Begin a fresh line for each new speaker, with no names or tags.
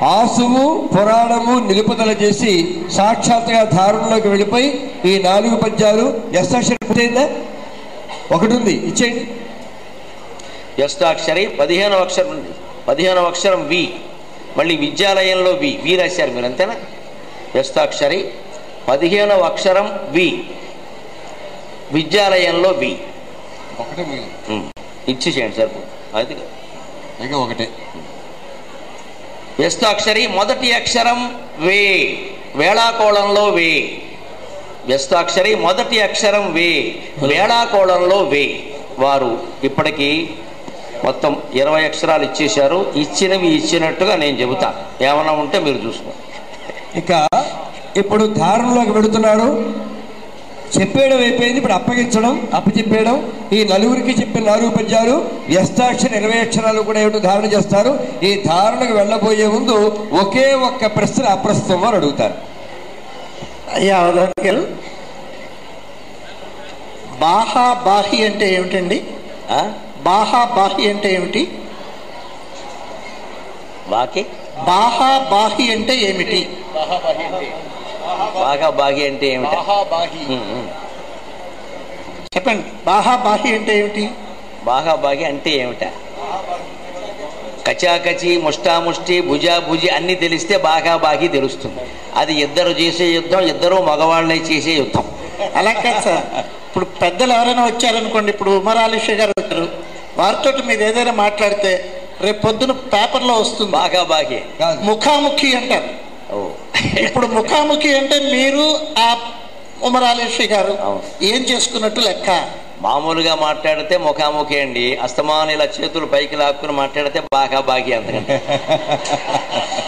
ఆసువు పురాణము నిలుపుదల చేసి సాక్షాత్గా ధారణలోకి వెళ్ళిపోయి ఈ నాలుగు పద్యాలు ఎస్ అక్షరం పూర్తయిందా ఒకటి ఉంది ఇచ్చేయండి
వ్యస్తాక్షరి పదిహేనవ అక్షరం ఉంది పదిహేనవ అక్షరం వి మళ్ళీ విద్యాలయంలో వి వి రాశారు మీరు అంతేనా వ్యస్తాక్షరి పదిహేనవ అక్షరం వి విద్యాలయంలో వి
ఒకటే మిగిలింది
ఉమ్. ఇచ్చి చేయండి సరిపో అది
ఇంకా ఒకటే
వ్యస్తాక్షరి మొదటి అక్షరం వే వేళాకోళంలో వే వ్యస్తాక్షరి మొదటి అక్షరం వే వేళాకోళంలో వే వారు ఇప్పటికీ మొత్తం ఇరవై అక్షరాలు ఇచ్చేశారు ఇచ్చినవి ఇచ్చినట్టుగా నేను చెబుతాను ఏమైనా ఉంటే మీరు చూసుకో
ఇక ఇప్పుడు ధారణలోకి వెళుతున్నారు చెప్పేయడం అయిపోయింది ఇప్పుడు అప్పగించడం అప్పచెప్పేయడం ఈ నలుగురికి చెప్పిన నాలుగు పద్యాలు వ్యస్తాక్షర ఇరవై అక్షరాలు కూడా ఏమిటో ధారణ చేస్తారు ఈ ధారణకు వెళ్ళబోయే ముందు ఒకే ఒక్క ప్రశ్న అప్రస్తుతం వారు అడుగుతారు
అయ్యా అవధాని గారు బాహా బాహి అంటే ఏమిటండి
ఆ?
బాహా బాహి అంటే ఏమిటి
బాకి
బాహా బాహి అంటే ఏమిటి
బాగా బాగి అంటే ఏమిటా ఉమ్, ఉమ్.
చెప్పండి బాహా బాహి అంటే ఏమిటి
బాగా బాగి అంటే ఏమిటా కచాకచి ముష్టాముష్టి భుజాభుజి అన్ని తెలిస్తే బాగా బాగి తెలుస్తుంది అది ఇద్దరు చేసే యుద్ధం ఇద్దరు మగవాళ్ళే చేసే యుద్ధం
అలా కాదు సార్ ఇప్పుడు పెద్దలు ఎవరైనా వచ్చారనుకోండి ఇప్పుడు ఉమర్ ఆలిషా గారు వచ్చారు వారితో మీరు ఏదైనా మాట్లాడితే రేపు పొద్దున పేపర్లో వస్తుంది
బాగా బాగి
కాదు
ముఖాముఖి అంటారు
ఓ
ఇప్పుడు ముఖాముఖి అంటే మీరు ఆ ఉమర్ ఆలిషి గారు
అవును.
ఏం చేసుకున్నట్టు లెక్క
మామూలుగా మాట్లాడితే ముఖాముఖి అండి అస్తమానం ఇలా చేతులు పైకి లాక్కుని మాట్లాడితే బాగా బాగి అంతకంటే